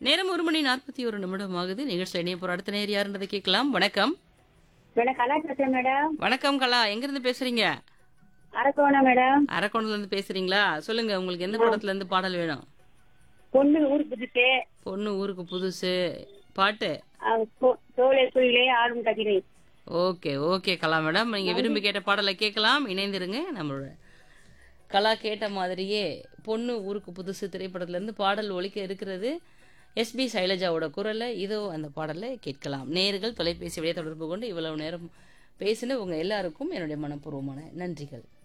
நேரம் ஒரு மணி நாற்பத்தி ஒரு நிமிடம் ஆகுது நிகழ்ச்சியில் இணைய போற அடுத்த நேர் யாருன்றதை கேட்கலாம் வணக்கம் மேடம் கலா பேசுறேன் மேடம் வணக்கம் கலா எங்க இருந்து பேசுறீங்க அரக்கோணம் மேடம் அரக்கோணத்துல இருந்து பேசுறீங்களா சொல்லுங்க உங்களுக்கு எந்த படத்துல இருந்து பாடல் வேணும் பொண்ணு ஊர் புதுசு பொண்ணு ஊருக்கு புதுசு பாட்டு அஹ் தோ- தோலை குயிலே ஆடும் கதிரை ஓகே ஓகே கலா மேடம் நீங்க விரும்பி கேட்ட பாடலை கேட்கலாம் இணைந்திருங்க நம்மளோட கலா கேட்ட மாதிரியே பொண்ணு ஊருக்கு புதுசு திரைப்படத்துல இருந்து பாடல் ஒலிக்க இருக்கிறது எஸ்பி சைலஜாவோட குரல்ல இதோ அந்த பாடலை கேட்கலாம் நேர்கள் தொலைபேசி வழியாக தொடர்பு கொண்டு இவ்வளவு நேரம் பேசின உங்க எல்லாருக்கும் என்னுடைய மனப்பூர்வமான நன்றிகள்